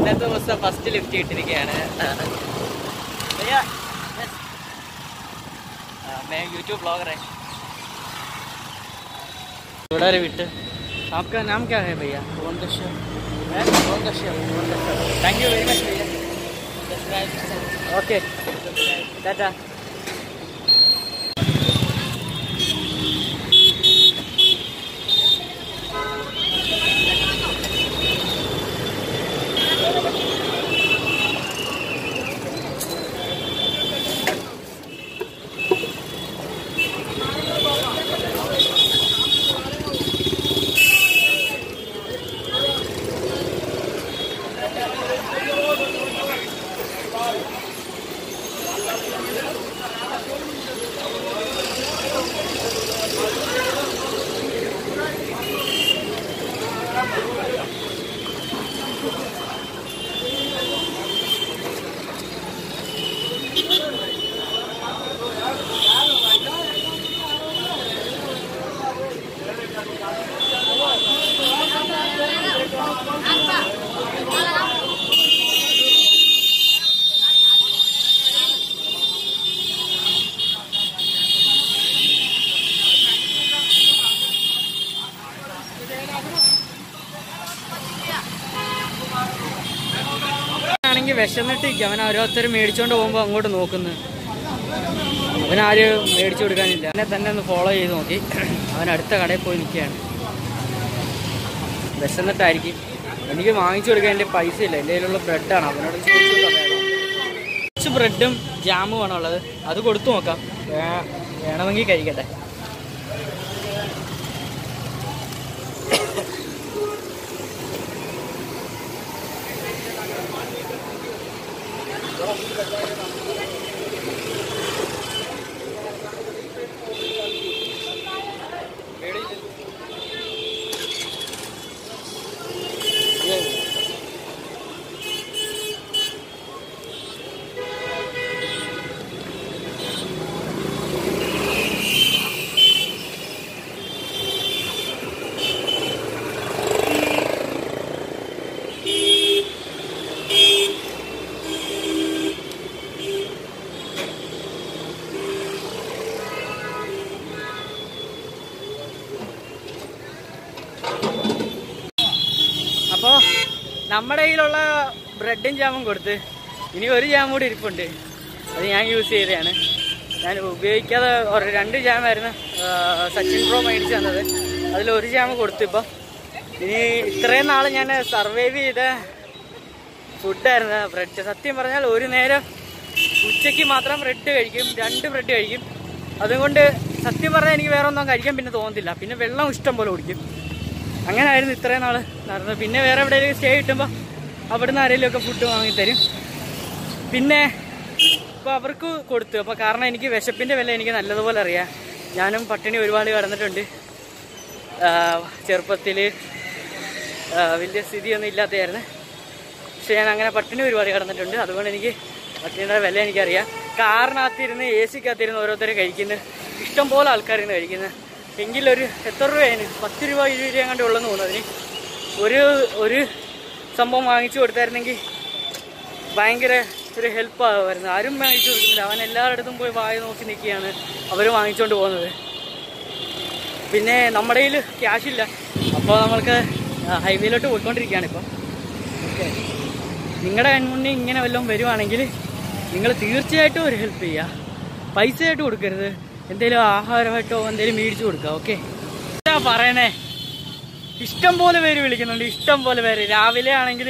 ഇന്നത്തെ ദിവസം first lift ഇട്ടിരിക്കുകയാണ് भैया yes. ആ, मैं यूट्यूब ब्लॉगर है थोड़ा रे बिट आपका नाम क्या है भैया रोहन कश्यप मैं Rohan Kashyap thank you very much भैया ओके टाटा ആണെങ്കിൽ വിശന്നിട്ടിരിക്കും അവൻ ഓരോരുത്തർ മേടിച്ചോണ്ട് പോകുമ്പോൾ അങ്ങോട്ട് നോക്കുന്നു അവനാര് മേടിച്ചു കൊടുക്കാനില്ല എന്നെ തന്നെ ഒന്ന് ഫോളോ ചെയ്ത് നോക്കി അവൻ അടുത്ത കടയിൽ പോയി നിൽക്കുകയാണ് വിശന്നിട്ടായിരിക്കും എനിക്ക് വാങ്ങിച്ചു കൊടുക്കാൻ എൻ്റെ പൈസ ഇല്ല എൻ്റെ കയ്യിലുള്ള ബ്രെഡാണ് അവനോട് ചോദിച്ചു നോക്കാം വേണോ. കുറച്ച് ബ്രെഡും ജാമും ഉള്ളത് അത് കൊടുത്തു നോക്കാം വേ- വേണമെങ്കിൽ കഴിക്കട്ടെ അപ്പോൾ നമ്മുടെ കയ്യിലുള്ള ബ്രെഡും ജാമും കൊടുത്ത് ഇനി ഒരു ജാം കൂടി ഇരിപ്പുണ്ട് അത് ഞാൻ യൂസ് ചെയ്തതാണ് ഞാൻ ഉപയോഗിക്കാതെ ഒരു രണ്ട് ജാമായിരുന്നു ആ, സച്ചിൻ പ്രോ മേടിച്ച് തന്നത് അതിൽ ഒരു ജാം കൊടുത്തു ഇപ്പം ഇനി ഇത്രയും നാൾ ഞാൻ സർവൈവ് ചെയ്ത ഫുഡായിരുന്നു ബ്രെഡ് സത്യം പറഞ്ഞാൽ ഒരു നേരം ഉച്ചയ്ക്ക് മാത്രം ബ്രെഡ് കഴിക്കും രണ്ട് ബ്രെഡ് കഴിക്കും അതുകൊണ്ട് സത്യം പറഞ്ഞാൽ എനിക്ക് വേറെ ഒന്നും കഴിക്കാൻ പിന്നെ തോന്നുന്നില്ല പിന്നെ വെള്ളം ഇഷ്ടം പോലെ കുടിക്കും അങ്ങനെ ആയിരുന്നു ഇത്രയും നാള് നടന്നത് പിന്നെ വേറെ എവിടെയെങ്കിലും സ്റ്റേ കിട്ടുമ്പോൾ അവിടുന്ന് ആരെങ്കിലും ഒക്കെ ഫുഡ് വാങ്ങിത്തരും പിന്നെ ഇപ്പോൾ അവർക്ക് കൊടുത്തു അപ്പോൾ കാരണം എനിക്ക് വിശപ്പിൻ്റെ വില എനിക്ക് നല്ലതുപോലെ അറിയാം ഞാനും പട്ടിണി ഒരുപാട് കടന്നിട്ടുണ്ട് ചെറുപ്പത്തിൽ വലിയ സ്ഥിതിയൊന്നും ഇല്ലാത്തതായിരുന്നു പക്ഷെ ഞാൻ അങ്ങനെ പട്ടിണി ഒരുപാട് കിടന്നിട്ടുണ്ട് അതുകൊണ്ട് എനിക്ക് പട്ടിണിയുടെ വില എനിക്കറിയാം കാറിനകത്തിരുന്ന് എ സിക്കകത്തിരുന്ന് ഓരോരുത്തർ കഴിക്കുന്നത് ഇഷ്ടം പോലെ ആൾക്കാരിന്ന് കഴിക്കുന്നത് എങ്കിലൊരു എത്ര രൂപയാണ് പത്ത് രൂപ ഇരുപത് രൂപ കണ്ടേ ഉള്ളെന്ന് തോന്നുന്നു അതിന് ഒരു ഒരു സംഭവം വാങ്ങിച്ചു കൊടുത്തായിരുന്നെങ്കിൽ ഭയങ്കര ഒരു ഹെൽപ്പ് ആകുമായിരുന്നു ആരും വാങ്ങിച്ചു കൊടുക്കുന്നില്ല അവൻ എല്ലായിടത്തും പോയി വായ നോക്കി നിൽക്കുകയാണ് അവർ വാങ്ങിച്ചുകൊണ്ട് പോകുന്നത് പിന്നെ നമ്മുടെ കയ്യിൽ ക്യാഷ് ഇല്ല അപ്പോൾ നമ്മൾക്ക് ഹൈവേയിലോട്ട് പോയിക്കൊണ്ടിരിക്കുകയാണ് ഇപ്പം ഓക്കെ നിങ്ങളുടെ കൺമുന്നിൽ ഇങ്ങനെ വല്ലതും വരുവാണെങ്കിൽ നിങ്ങൾ തീർച്ചയായിട്ടും ഒരു ഹെൽപ്പ് ചെയ്യുക പൈസ ആയിട്ട് കൊടുക്കരുത് എന്തെങ്കിലും ആഹാരമായിട്ടോ എന്തെങ്കിലും മേടിച്ചു കൊടുക്കുക ഓക്കെ എന്താ പറയണേ ഇഷ്ടം പോലെ പേര് വിളിക്കുന്നുണ്ട് ഇഷ്ടം പോലെ പേര് രാവിലെ ആണെങ്കിൽ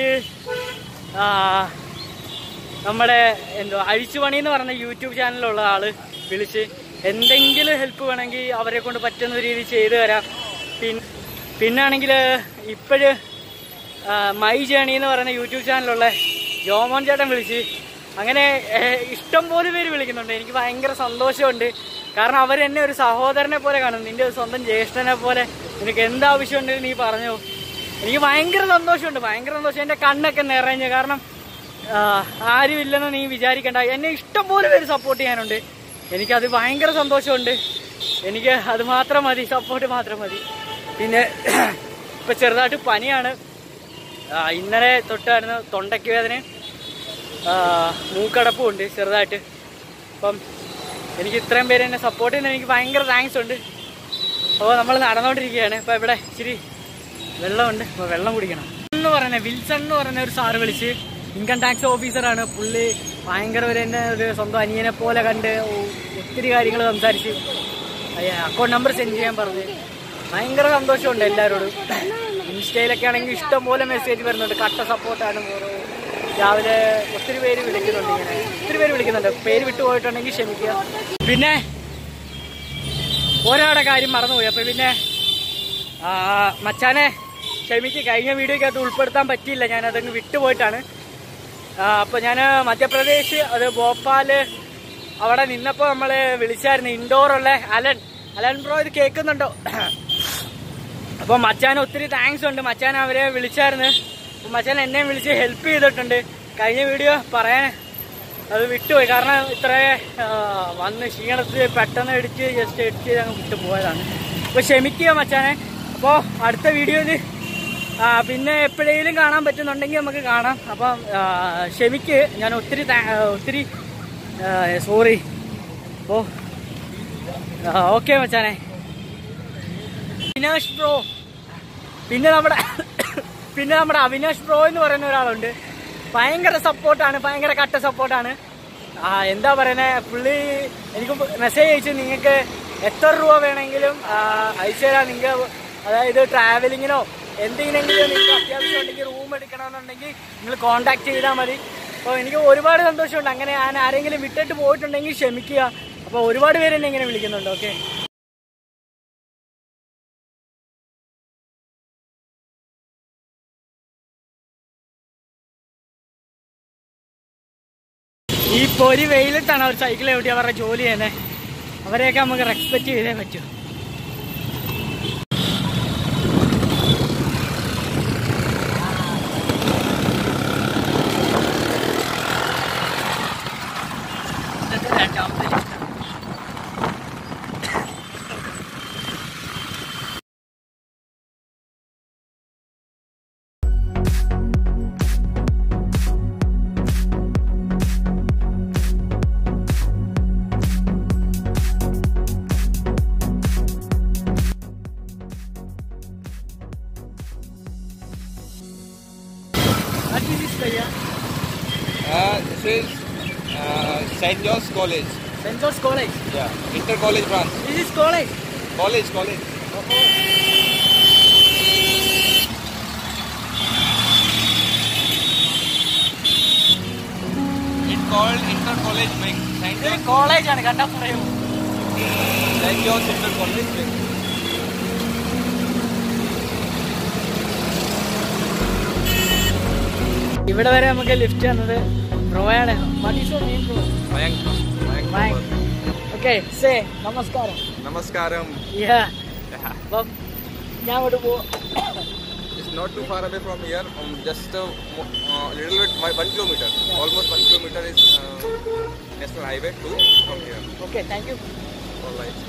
നമ്മുടെ എന്തോ അഴിച്ചുപണി എന്ന് പറഞ്ഞ യൂട്യൂബ് ചാനലിലുള്ള ആള് വിളിച്ച് എന്തെങ്കിലും ഹെൽപ്പ് വേണമെങ്കിൽ അവരെ കൊണ്ട് പറ്റുന്ന രീതി ചെയ്തു തരാം പിന്നെ പിന്നാണെങ്കിൽ ഇപ്പോഴ് മൈ ജേണി എന്ന് പറയുന്ന യൂട്യൂബ് ചാനലുള്ള ജോമോൻ ചേട്ടൻ വിളിച്ച് അങ്ങനെ ഏഹ്, ഇഷ്ടം പോലെ പേര് വിളിക്കുന്നുണ്ട് എനിക്ക് ഭയങ്കര സന്തോഷമുണ്ട് കാരണം അവരെന്നെ ഒരു സഹോദരനെ പോലെ കാണും നിന്റെ ഒരു സ്വന്തം ജ്യേഷ്ഠനെ പോലെ നിനക്ക് എന്താവശ്യമുണ്ട് നീ പറഞ്ഞു എനിക്ക് ഭയങ്കര സന്തോഷമുണ്ട് ഭയങ്കര സന്തോഷം എൻ്റെ കണ്ണൊക്കെ നിറഞ്ഞു കാരണം ആ, ആരുമില്ലെന്ന് നീ വിചാരിക്കണ്ട എന്നെ ഇഷ്ടം പോലെ പേര് സപ്പോർട്ട് ചെയ്യാനുണ്ട് എനിക്കത് ഭയങ്കര സന്തോഷമുണ്ട് എനിക്ക് അത് മാത്രം മതി സപ്പോർട്ട് മാത്രം മതി പിന്നെ ഇപ്പൊ ചെറുതായിട്ട് പനിയാണ് ആ, ഇന്നലെ തൊട്ടായിരുന്നു തൊണ്ടയ്ക്ക് വേദന ആ, മൂക്കടപ്പും ഉണ്ട് ചെറുതായിട്ട് അപ്പം എനിക്ക് ഇത്രയും പേര് എന്നെ സപ്പോർട്ട് ചെയ്യുന്ന എനിക്ക് ഭയങ്കര താങ്ക്സ് ഉണ്ട് അപ്പോൾ നമ്മൾ നടന്നുകൊണ്ടിരിക്കുകയാണ് ഇപ്പോൾ ഇവിടെ ഇച്ചിരി വെള്ളമുണ്ട് അപ്പോൾ വെള്ളം കുടിക്കണം എന്ന് പറയുന്നത് വിൽസൺ എന്ന് പറയുന്ന ഒരു സാറ് വിളിച്ച് ഇൻകം ടാക്സ് ഓഫീസറാണ് പുള്ളി ഭയങ്കര ഒരു എന്നെ ഒരു സ്വന്തം അനിയനെ പോലെ കണ്ട് ഒ- ഒത്തിരി കാര്യങ്ങൾ സംസാരിച്ച് അക്കൗണ്ട് നമ്പർ സെൻഡ് ചെയ്യാൻ പറഞ്ഞ് ഭയങ്കര സന്തോഷമുണ്ട് എല്ലാവരോടും ഇൻസ്റ്റയിലൊക്കെ ആണെങ്കിൽ ഇഷ്ടം പോലെ മെസ്സേജ് വരുന്നുണ്ട് കട്ട സപ്പോർട്ടാണ് രാവിലെ ഒത്തിരി പേര് വിളിക്കുന്നുണ്ട് ഇങ്ങനെ ഒത്തിരി പേര് വിളിക്കുന്നുണ്ട് പേര് വിട്ടുപോയിട്ടുണ്ടെങ്കിൽ ക്ഷമിക്കുക പിന്നെ ഒരാളുടെ കാര്യം മറന്നുപോയി അപ്പൊ പിന്നെ ആ, മച്ചാനെ ക്ഷമിക്ക് കഴിഞ്ഞ വീഡിയോക്കകത്ത് ഉൾപ്പെടുത്താൻ പറ്റിയില്ല ഞാൻ അതങ്ങ് വിട്ടുപോയിട്ടാണ് ആ, അപ്പൊ ഞാൻ മധ്യപ്രദേശ് അത് ഭോപ്പാല് അവിടെ നിന്നപ്പോ നമ്മള് വിളിച്ചായിരുന്നു ഇൻഡോർ ഉള്ള അലൻ അലൻ ബ്രോ ഇത് കേൾക്കുന്നുണ്ടോ അപ്പൊ മച്ചാൻ ഒത്തിരി താങ്ക്സ് ഉണ്ട് മച്ചാൻ അവരെ വിളിച്ചായിരുന്നു അപ്പൊ മച്ചാൻ എന്നെയും വിളിച്ച് ഹെൽപ്പ് ചെയ്തിട്ടുണ്ട് കഴിഞ്ഞ വീഡിയോ പറയാൻ അത് വിട്ടുപോയി കാരണം ഇത്ര ആ, വന്ന് ക്ഷീണത്തിൽ പെട്ടെന്ന് ഇടിച്ച് ജസ്റ്റ് എഡിറ്റ് ചെയ്ത് അങ്ങ് വിട്ടു പോയതാണ് അപ്പൊ ക്ഷമിക്കുക മച്ചാനെ അപ്പോൾ അടുത്ത വീഡിയോയിൽ പിന്നെ എപ്പോഴേലും കാണാൻ പറ്റുന്നുണ്ടെങ്കിൽ നമുക്ക് കാണാം അപ്പം ആ, ക്ഷമിക്ക് ഞാൻ ഒത്തിരി താ- ഒത്തിരി സോറി അപ്പോൾ ഓക്കെ മച്ചാനെ അവിനാഷ് ബ്രോ പിന്നെ നമ്മുടെ പിന്നെ നമ്മുടെ അവിനാഷ് ബ്രോ എന്ന് പറയുന്ന ഒരാളുണ്ട് ഭയങ്കര സപ്പോർട്ടാണ് ഭയങ്കര കട്ട സപ്പോർട്ടാണ് ആ എന്താ പറയുന്നത് പുള്ളി എനിക്ക് മെസ്സേജ് അയച്ചു നിങ്ങൾക്ക് എത്ര രൂപ വേണമെങ്കിലും ആ, അയച്ചു തരാം നിങ്ങൾക്ക് അതായത് ട്രാവലിങ്ങിനോ എന്തെങ്കിലെങ്കിലും നിങ്ങൾക്ക് അത്യാവശ്യം ഉണ്ടെങ്കിൽ റൂം എടുക്കണമെന്നുണ്ടെങ്കിൽ നിങ്ങൾ കോൺടാക്ട് ചെയ്താൽ മതി അപ്പോൾ എനിക്ക് ഒരുപാട് സന്തോഷമുണ്ട് അങ്ങനെ ഞാൻ ആരെങ്കിലും വിട്ടിട്ട് പോയിട്ടുണ്ടെങ്കിൽ ക്ഷമിക്കുക അപ്പോൾ ഒരുപാട് പേര് എന്നെ ഇങ്ങനെ വിളിക്കുന്നുണ്ട് ഓക്കെ ഈ പൊരി വെയിലത്താണ് അവർ സൈക്കിൾ എവിടെ അവരുടെ ജോലി ചെയ്യുന്നത് അവരെയൊക്കെ നമുക്ക് റെസ്പെക്ട് ചെയ്തേ പറ്റൂ What is this, Kaya? Uh, this is uh, St. John's College. St. George College. Yeah, inter college branch. This is college. College, college. It's called inter college wing. St. ഇതൊരു John's, കോളേജാണ് കണ്ടാ പറയൂ St. John's inter college wing. ഇവിടെ വരെ നമുക്ക് lift വന്നത് ബ്രോയാണ് what is your name bro Mayank. Mayank. Mayank. Okay say നമസ്കാരം Namaskaram. Yeah. അപ്പം ഞാൻ അങ്ങോട്ട് പോ It's not too far away from here. Um, just a mo- uh, little bit, one one kilometer. Almost one kilometer is uh, national highway two from here. Okay thank you All right.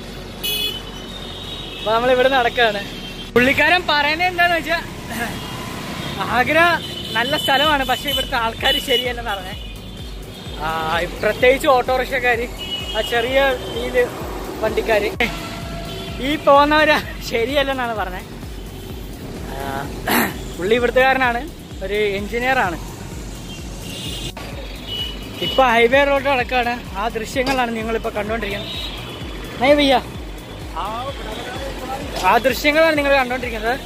അപ്പൊ നമ്മൾ ഇവിടെ നടക്കാണ് പുള്ളിക്കാരൻ പറയുന്നത് എന്താന്ന് വെച്ചാ ആഗ്ര നല്ല സ്ഥലമാണ് പക്ഷെ ഇവിടുത്തെ ആൾക്കാർ ശരിയല്ലെന്ന് പറഞ്ഞേ ആ, പ്രത്യേകിച്ച് ഓട്ടോറിക്ഷക്കാര് ആ ചെറിയ വീല് വണ്ടിക്കാര് ഈ പോകുന്നവര് ശരിയല്ലെന്നാണ് പറഞ്ഞത് പുള്ളി ഇവിടുത്തുകാരനാണ് ഒരു എഞ്ചിനീയർ ആണ് ഇപ്പൊ ഹൈവേ റോഡ് നടക്കാണ് ആ ദൃശ്യങ്ങളാണ് നിങ്ങളിപ്പോ കണ്ടോണ്ടിരിക്കുന്നത് നേ ഭയ്യ ആ ദൃശ്യങ്ങളാണ് നിങ്ങൾ കണ്ടോണ്ടിരിക്കുന്നത്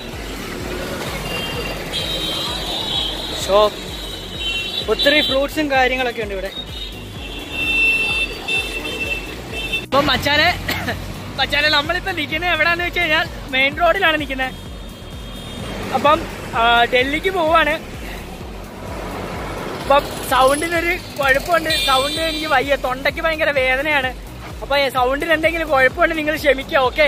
ഷോ ഒത്തിരി ഫ്രൂട്ട്സും കാര്യങ്ങളൊക്കെ ഉണ്ട് ഇവിടെ ഇപ്പൊ മച്ചാനെ മച്ചാനെ നമ്മളിപ്പോ നിൽക്കുന്നത് എവിടാന്ന് വെച്ച് കഴിഞ്ഞാൽ മെയിൻ റോഡിലാണ് നിൽക്കുന്നത് അപ്പം ആ, ഡൽഹിക്ക് പോവാണ് അപ്പം സൗണ്ടിനൊരു കുഴപ്പമുണ്ട് സൗണ്ട് എനിക്ക് വയ്യ തൊണ്ടയ്ക്ക് ഭയങ്കര വേദനയാണ് അപ്പൊ സൗണ്ടിന് എന്തെങ്കിലും കുഴപ്പമുണ്ട് നിങ്ങൾ ക്ഷമിക്കുക ഓക്കെ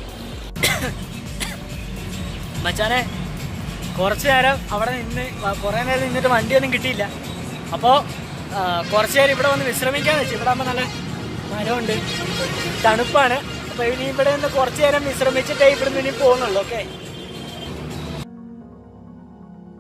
മച്ചാനെ കുറച്ചു നേരം അവിടെ നിന്ന് വ- കുറേ നേരം നിന്നിട്ട് വണ്ടിയൊന്നും കിട്ടിയില്ല അപ്പോൾ കുറച്ചു നേരം ഇവിടെ വന്ന് വിശ്രമിക്കാന്ന് വെച്ചു ഇവിടെ ആകുമ്പോൾ നല്ല മരമുണ്ട് തണുപ്പാണ് അപ്പോൾ ഇനി ഇവിടെ നിന്ന് കുറച്ചു നേരം വിശ്രമിച്ചിട്ടേ ഇവിടെ നിന്ന് ഇനി പോകുന്നുള്ളൂ ഓക്കെ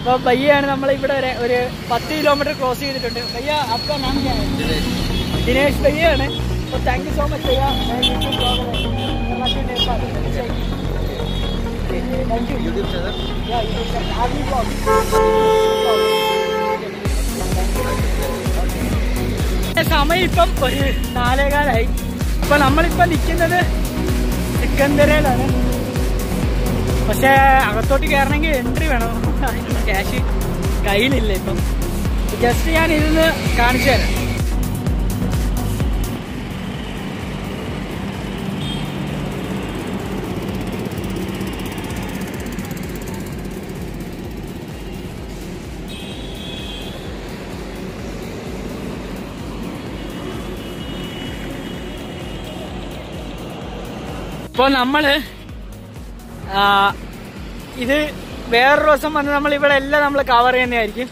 അപ്പൊ പയ്യാണ് നമ്മൾ ഇവിടെ വരെ ഒരു പത്ത് കിലോമീറ്റർ ക്രോസ് ചെയ്തിട്ടുണ്ട് പയ്യ അപ്പൊ നാം ക്യാ ഹൈ? ദിനേശ് ഭയ്യാണ് അപ്പോൾ താങ്ക് യു സോ മച്ച് ഭയ്യ ഞാൻ YouTube blogger Nepal thank you YouTube channel. Yeah, YouTube channel. Army vlog. സമയം ഇപ്പം ഒരു നാലേകാലായി അപ്പൊ നമ്മളിപ്പോ നിൽക്കുന്നത് സിക്കന്ദരയിലാണ് പക്ഷെ അകത്തോട്ട് കയറണമെങ്കിൽ എൻട്രി വേണം അതിനുള്ള ക്യാഷ് കയ്യിലില്ല ഇപ്പം ജസ്റ്റ് ഞാൻ ഇതൊന്ന് കാണിച്ചു തരാം ഇപ്പോൾ നമ്മള് ആ, ഇത് വേറൊരു ദിവസം വന്ന് നമ്മൾ ഇവിടെ എല്ലാം നമ്മൾ കവർ ചെയ്യുന്നതായിരിക്കും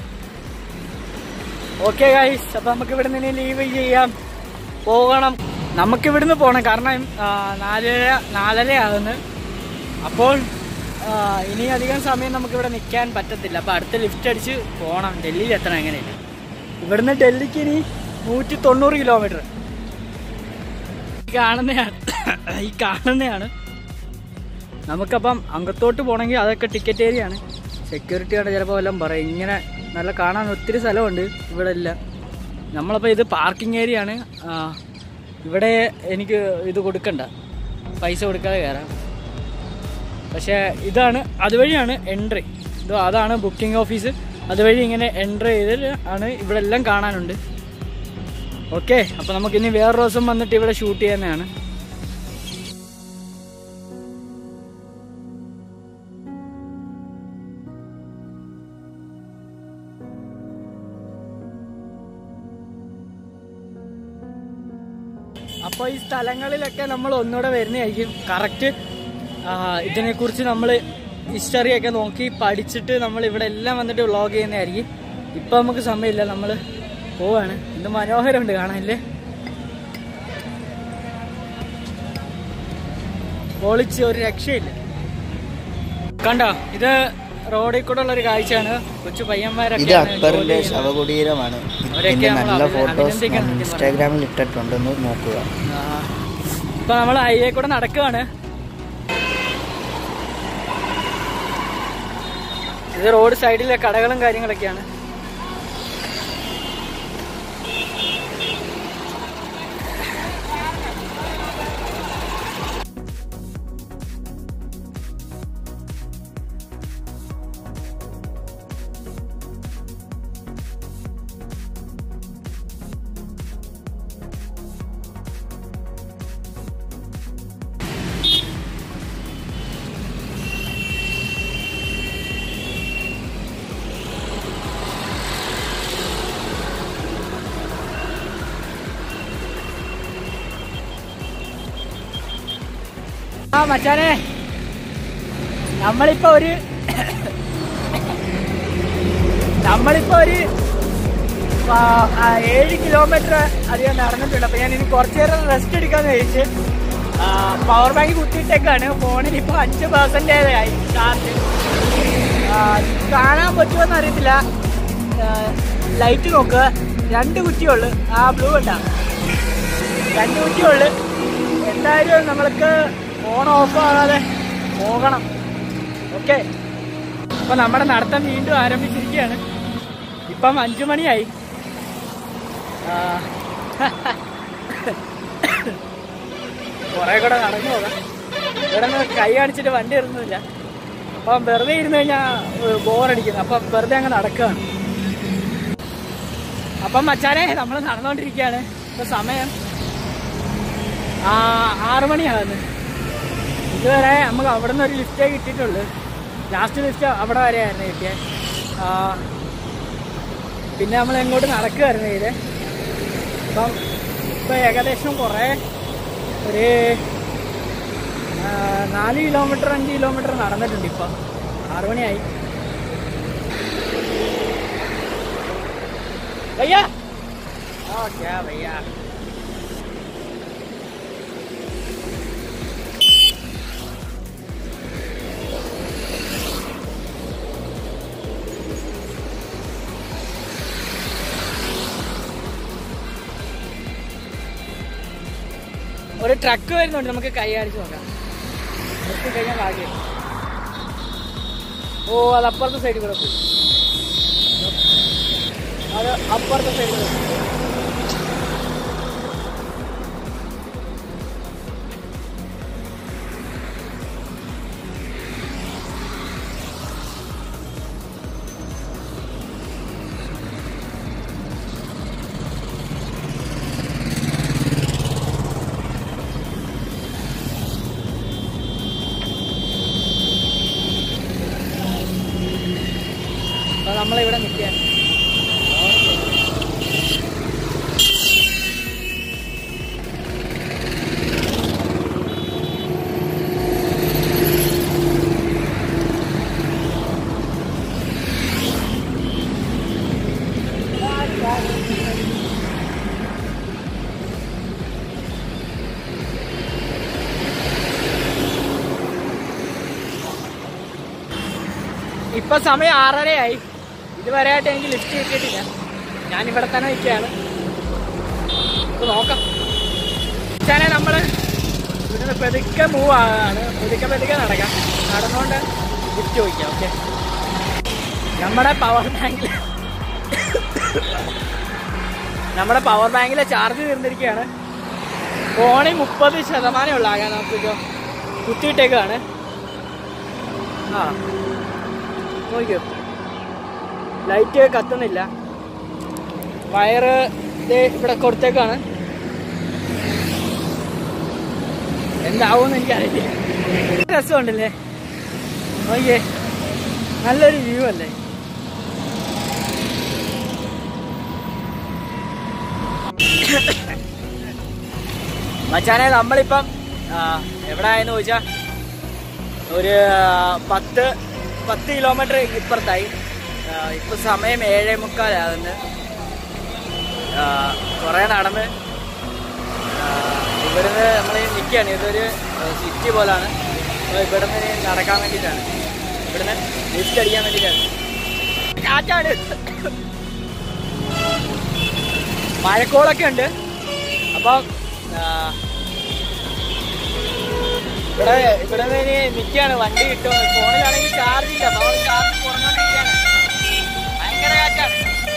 ഓക്കെ ഗൈസ് അപ്പൊ നമുക്ക് ഇവിടെ നിന്ന് ലീവ് ചെയ്യാം പോകണം നമുക്ക് ഇവിടുന്ന് പോകണം കാരണം ആ, നാലര നാലര ആകുന്നു അപ്പോൾ ആ, ഇനി അധികം സമയം നമുക്ക് ഇവിടെ നിൽക്കാൻ പറ്റത്തില്ല അപ്പൊ അടുത്ത ലിഫ്റ്റ് അടിച്ച് പോകണം ഡൽഹിയിൽ എത്തണം എങ്ങനെയില്ല ഇവിടുന്ന് ഡൽഹിക്ക് ഇനി നൂറ്റി തൊണ്ണൂറ് കിലോമീറ്റർ ഈ കാണുന്നതാണ് ഈ കാണുന്നതാണ് നമുക്കപ്പം അങ്കത്തോട്ട് പോകണമെങ്കിൽ അതൊക്കെ ടിക്കറ്റ് ഏരിയ ആണ് സെക്യൂരിറ്റിയാണ് ചിലപ്പോൾ വല്ലതും പറയും ഇങ്ങനെ നല്ല കാണാൻ ഒത്തിരി സ്ഥലമുണ്ട് ഇവിടെ ഇല്ല നമ്മളപ്പോൾ ഇത് പാർക്കിംഗ് ഏരിയ ആണ് ആ, ഇവിടെ എനിക്ക് ഇത് കൊടുക്കണ്ട പൈസ കൊടുക്കാതെ കയറാം പക്ഷേ ഇതാണ് അതുവഴിയാണ് എൻട്രി ഇത് അതാണ് ബുക്കിംഗ് ഓഫീസ് അതുവഴി ഇങ്ങനെ എൻട്രി ചെയ്ത് ആണ് ഇവിടെ എല്ലാം കാണാനുണ്ട് ഓക്കെ അപ്പോൾ നമുക്ക് ഇനി വേറൊരു ദിവസം വന്നിട്ട് ഇവിടെ ഷൂട്ട് ചെയ്യുന്നതാണ് അപ്പോൾ ഈ സ്ഥലങ്ങളിലൊക്കെ നമ്മൾ ഒന്നുകൂടെ വരുന്നതായിരിക്കും കറക്റ്റ് ഇതിനെക്കുറിച്ച് നമ്മൾ ഹിസ്റ്ററിയൊക്കെ നോക്കി പഠിച്ചിട്ട് നമ്മൾ ഇവിടെ എല്ലാം വന്നിട്ട് വ്ളോഗ് ചെയ്യുന്നതായിരിക്കും ഇപ്പം നമുക്ക് സമയമില്ല നമ്മൾ പോവാണ് എന്ത് മനോഹരമുണ്ട് കാണാനില്ലേ പൊളിച്ച് ഒരു രക്ഷയില്ല കണ്ടോ ഇത് റോഡിൽ കൂടെ ഉള്ള ഒരു കാഴ്ചയാണ് കൊച്ചു ഇത് പയ്യന്മാരൊക്കെ അക്ബറിന്റെ ശവകുടീരമാണ് അവരെയൊക്കെ ഇതിന്റെ നമ്മൾ നല്ല അഭി- ഫോട്ടോസ് അഭിനന്ദിക്കണം ഞാൻ സത്യം ഇൻസ്റ്റാഗ്രാമിൽ ഇട്ടിട്ടുണ്ടെന്ന് നോക്കുക ഇപ്പൊ നമ്മൾ ഹൈവേ കൂടെ നടക്കുകയാണ് ഇത് റോഡ് സൈഡിലെ കടകളും കാര്യങ്ങളൊക്കെയാണ് ആ മച്ചാനെ നമ്മളിപ്പോ ഒരു നമ്മളിപ്പോ ഒരു ആ, ആ, ഏഴ് കിലോമീറ്റർ അധികം നടന്നിട്ടുണ്ട് അപ്പൊ ഞാൻ ഇനി കുറച്ചു നേരം റെസ്റ്റ് എടുക്കാന്ന് ചോദിച്ച് പവർ ബാങ്ക് കുത്തിയിട്ടേക്കാണ് ഫോണിൽ ഇപ്പൊ അഞ്ച് പെർസെന്റേജ് ആയി ചാർജ് കാണാൻ പറ്റുമെന്ന് അറിയത്തില്ല ലൈറ്റ് നോക്കുക രണ്ട് കുറ്റിയുള്ളു ആ ബ്ലൂ ഉണ്ടാ രണ്ട് കുറ്റിയുള്ളു എന്തായാലും നമ്മൾക്ക് ഫോൺ ഓഫ് ആകാതെ പോകണം ഓക്കെ അപ്പൊ നമ്മുടെ നടത്തം വീണ്ടും ആരംഭിച്ചിരിക്കുകയാണ് ഇപ്പം അഞ്ചു മണിയായി ആ, കുറെ കൂടെ നടന്നു പോകാം ഇവിടെ നിന്ന് കൈ കാണിച്ചിട്ട് വണ്ടി ഇടുന്നില്ല അപ്പം വെറുതെ ഇരുന്ന് കഴിഞ്ഞാൽ ബോറടിക്കുന്നു അപ്പം വെറുതെ അങ്ങ് നടക്കുകയാണ് അപ്പം മച്ചാനെ നമ്മൾ നടന്നുകൊണ്ടിരിക്കുകയാണ് ഇപ്പൊ സമയം ആ ആറ് മണിയാകുന്നു ഇതുവരെ നമുക്ക് അവിടെ നിന്ന് ഒരു ലിഫ്റ്റേ കിട്ടിയിട്ടുള്ളൂ ലാസ്റ്റ് ലിഫ്റ്റ് അവിടെ വരെയായിരുന്നു കിട്ടിയത് ആ, പിന്നെ നമ്മൾ എങ്ങോട്ട് നടക്കുമായിരുന്നു ഇത് അപ്പം ഇപ്പം ഏകദേശം കുറേ ഒരു ആ, നാല് കിലോമീറ്റർ അഞ്ച് കിലോമീറ്റർ നടന്നിട്ടുണ്ട് ഇപ്പം ആറ് മണിയായി भैया ओ क्या भैया ട്രക്ക് വരുന്നുണ്ട് നമുക്ക് കൈ കാണിച്ച് നോക്കാം നിർത്തി കഴിഞ്ഞാൽ ഭാഗ്യം ഓ അത് അപ്പുറത്തെ സൈഡിൽ കൂടെ പോയി അത് അപ്പുറത്തെ സൈഡിൽ കൂടെ പോയി. അപ്പൊ നമ്മളിവിടെ നിൽക്കുകയാണ് ഇപ്പൊ സമയം ആറരയായി ഇതുവരെയായിട്ട് എനിക്ക് ലിഫ്റ്റ് കിട്ടിയിട്ടില്ല ഞാൻ ഇവിടെ തന്നെ നിൽക്കുകയാണ് ഇപ്പൊ നോക്കാം ചേനെ നമ്മള് ഇവിടുന്ന് പെതുക്കെ മൂവ് ആകാണ് പെതുക്കെ പെതുക്കെ നടക്കാം നടന്നുകൊണ്ട് ലിഫ്റ്റ് ചോദിക്കാം ഓക്കെ നമ്മുടെ പവർ ബാങ്കിൽ നമ്മുടെ പവർ ബാങ്കിലെ ചാർജ് തീർന്നിരിക്കുകയാണ് ഫോണിൽ മുപ്പത് ശതമാനം ഉള്ളാകാൻ നമുക്കിപ്പോ കുത്തിയിട്ടേക്കാണ് ആ നോക്കിയോ ലൈറ്റ് കത്തുന്നില്ല വയറ് ദേ ഇവിടെ കൊടുത്തേക്കാണ് എന്താവുമെന്ന് എനിക്കറിയില്ല രസമുണ്ടല്ലേ നോക്കിയേ നല്ലൊരു വ്യൂ അല്ലേ മച്ചാനെ നമ്മളിപ്പം ആ, എവിടെ ആയെന്ന് ചോദിച്ചാ ഒരു ആ, പത്ത് പത്ത് കിലോമീറ്റർ ഇപ്പുറത്തായി ആ, ഇപ്പൊ സമയം ഏഴേ മുക്കാലാകുന്നു കുറേ നടന്ന് ആ, ഇവിടുന്ന് നമ്മൾ നിൽക്കുകയാണ് ഇതൊരു സിറ്റി പോലാണ് അപ്പോൾ ഇവിടുന്ന് ഇനി നടക്കാൻ വേണ്ടിയിട്ടാണ് ഇവിടുന്ന് ലിഫ്റ്റ് അടിക്കാൻ വേണ്ടിയിട്ടാണ് കാറ്റാണ് മഴക്കോളൊക്കെ ഉണ്ട് അപ്പം ആ, ഇവിടെ ഇവിടെ ഇനി നിൽക്കുകയാണ് വണ്ടി കിട്ടും ഫോണിലാണെങ്കിൽ ചാർജ് ഇല്ല അപ്പോൾ ചാർജ് കുറഞ്ഞോണ്ടിരിക്കുകയാണ് ഭയങ്കര കാറ്റാണ്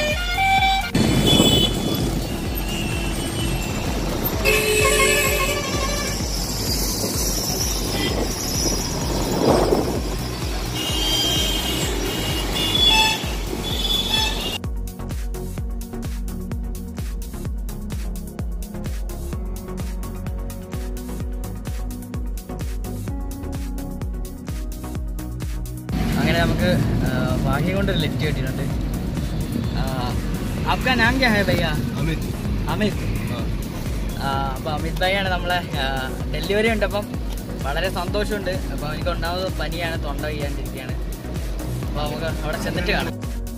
അങ്ങനെ നമുക്ക് ആ, ഭാഗ്യം കൊണ്ടൊരു ലിഫ്റ്റ് കിട്ടിയിട്ടുണ്ട് ആ, आपका नाम क्या है भैया अमित അമിത് അപ്പോൾ അമിത് ഭായിയാണ് നമ്മളെ ഡെലിവറി ഉണ്ട് അപ്പം വളരെ സന്തോഷമുണ്ട് അപ്പോൾ എനിക്ക് ഉണ്ടാവുന്നത് പനിയാണ് തൊണ്ട ചെയ്യാണ്ടിരിക്കുകയാണ് അപ്പോൾ നമുക്ക് അവിടെ ചെന്നിട്ട് കാണാം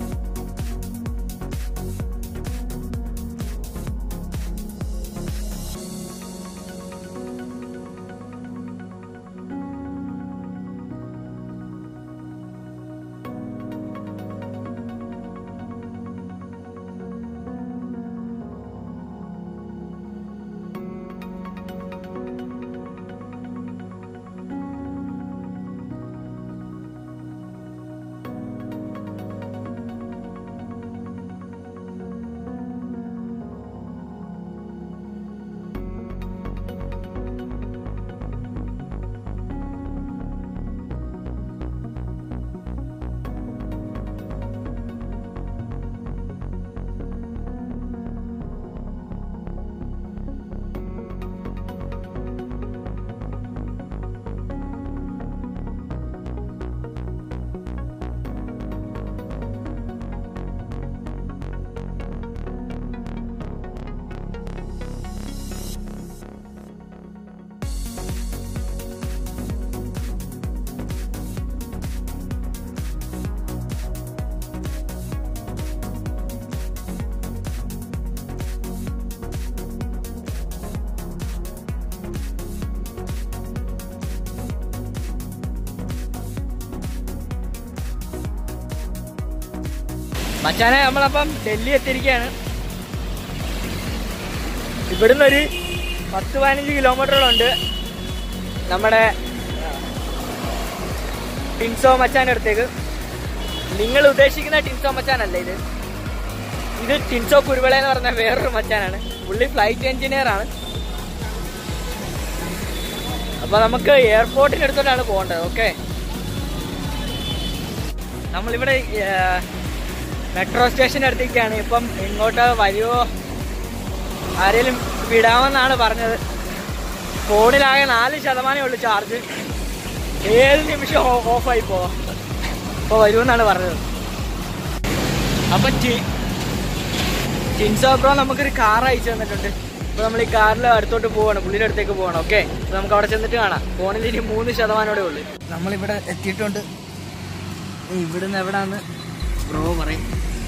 മച്ചാനെ നമ്മളപ്പം ഡൽഹി എത്തിയിരിക്കുകയാണ് ഇവിടുന്ന് ഒരു പത്ത് പതിനഞ്ച് കിലോമീറ്ററുകളുണ്ട് നമ്മുടെ ടിൻസോ മച്ചാൻ്റെ അടുത്തേക്ക് നിങ്ങൾ ഉദ്ദേശിക്കുന്ന ടിൻസോ മച്ചാനല്ല ഇത് ഇത് ടിൻസോ കുരുവിള എന്ന് പറഞ്ഞ വേറൊരു മച്ചാനാണ് പുള്ളി ഫ്ലൈറ്റ് എഞ്ചിനീയർ ആണ് അപ്പൊ നമുക്ക് എയർപോർട്ടിന് അടുത്തോട്ടാണ് പോകേണ്ടത് ഓക്കെ നമ്മളിവിടെ മെട്രോ സ്റ്റേഷൻ്റെ അടുത്തേക്കാണ് ഇപ്പം ഇങ്ങോട്ട് വരുമോ ആരെങ്കിലും വിടാമെന്നാണ് പറഞ്ഞത് ഫോണിലാകെ നാല് ശതമാനമേ ഉള്ളൂ ചാർജ് ഏത് നിമിഷം ഓഫായി പോവാം അപ്പോൾ വരുമെന്നാണ് പറഞ്ഞത് അപ്പം ടിൻസോ ബ്രോ നമുക്കൊരു കാർ അയച്ചു തന്നിട്ടുണ്ട് അപ്പോൾ നമ്മൾ ഈ കാറിൽ അടുത്തോട്ട് പോവാണ് പുള്ളിയുടെ അടുത്തേക്ക് പോകണം ഓക്കെ നമുക്ക് അവിടെ ചെന്നിട്ട് കാണാം ഫോണിൽ ഇനി മൂന്ന് ശതമാനോടെ ഉള്ളു നമ്മളിവിടെ എത്തിയിട്ടുണ്ട് ഇവിടുന്ന് എവിടാന്ന് ബ്രോ പറയും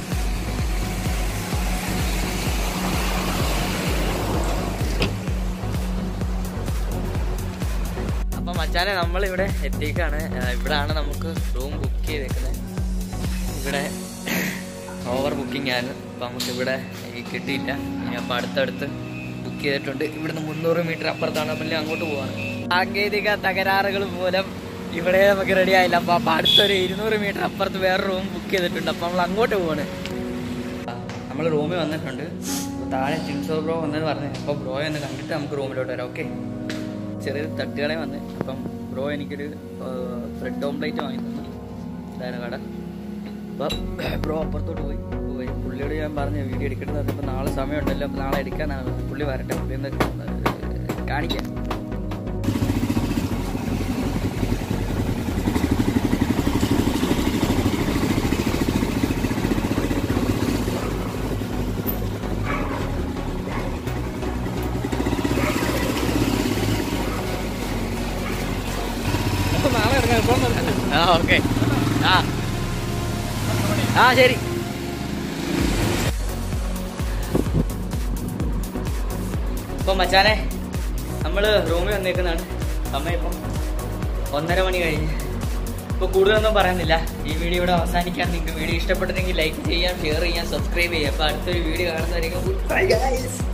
അപ്പം മച്ചാനെ നമ്മളിവിടെ എത്തിക്കാണ് ഇവിടാണ് നമുക്ക് റൂം ബുക്ക് ചെയ്തേക്കുന്നത് ഇവിടെ ഓവർ ബുക്കിംഗ് ആണ് അപ്പം നമുക്ക് ഇവിടെ ഈ കിട്ടിയില്ല ഇനി അപ്പം അടുത്തടുത്ത് ബുക്ക് ചെയ്തിട്ടുണ്ട് ഇവിടുന്ന് മുന്നൂറ് മീറ്റർ അപ്പുറത്താണ് അപ്പം അങ്ങോട്ട് പോവാണ് സാങ്കേതിക തകരാറുകൾ മൂലം ഇവിടെ നമുക്ക് റെഡി ആയില്ല അപ്പം അപ്പം അടുത്തൊരു ഇരുന്നൂറ് മീറ്റർ അപ്പുറത്ത് വേറെ റൂം ബുക്ക് ചെയ്തിട്ടുണ്ട് അപ്പം നമ്മൾ അങ്ങോട്ട് പോവാണ് നമ്മൾ റൂമിൽ വന്നിട്ടുണ്ട് അപ്പോൾ താഴെ ടിൻസോ ബ്രോ വന്നത് പറഞ്ഞു അപ്പോൾ ബ്രോയെ ഒന്ന് കണ്ടിട്ട് നമുക്ക് റൂമിലോട്ട് വരാം ഓക്കെ ചെറിയൊരു തട്ടുകളെ വന്ന് അപ്പം ബ്രോ എനിക്കൊരു ബ്രെഡ് ഓംപ്ലേറ്റ് വാങ്ങി തന്നു ഇതാണ് കട അപ്പം ബ്രോ അപ്പുറത്തോട്ട് പോയി പോയി പുള്ളിയോട് ഞാൻ പറഞ്ഞു വീഡിയോ എടുക്കേണ്ടത് പറഞ്ഞപ്പോൾ നാളെ സമയമുണ്ടല്ലോ അപ്പോൾ നാളെ എടുക്കാനാണ് പറഞ്ഞത്. പുള്ളി വരട്ടെ പുള്ളി ഒന്ന് ഏഹ്, കാണിക്കാം നാളെ ഇറങ്ങാം ഇപ്പം ആ ഓക്കെ ആ ആ ശരി ഇപ്പം മച്ചാനെ നമ്മൾ റൂമിൽ വന്നേക്കുന്നതാണ് സമയം ഇപ്പം ഒന്നര മണി കഴിഞ്ഞ് ഇപ്പോൾ കൂടുതലൊന്നും പറയുന്നില്ല ഈ വീഡിയോ ഇവിടെ അവസാനിക്കാൻ നിങ്ങൾക്ക് വീഡിയോ ഇഷ്ടപ്പെട്ടെങ്കിൽ ലൈക്ക് ചെയ്യാം ഷെയർ ചെയ്യാം സബ്സ്ക്രൈബ് ചെയ്യാം അപ്പോൾ അടുത്തൊരു വീഡിയോ കാണുന്നതായിരിക്കും ഗുഡ് ബൈ ഗൈസ്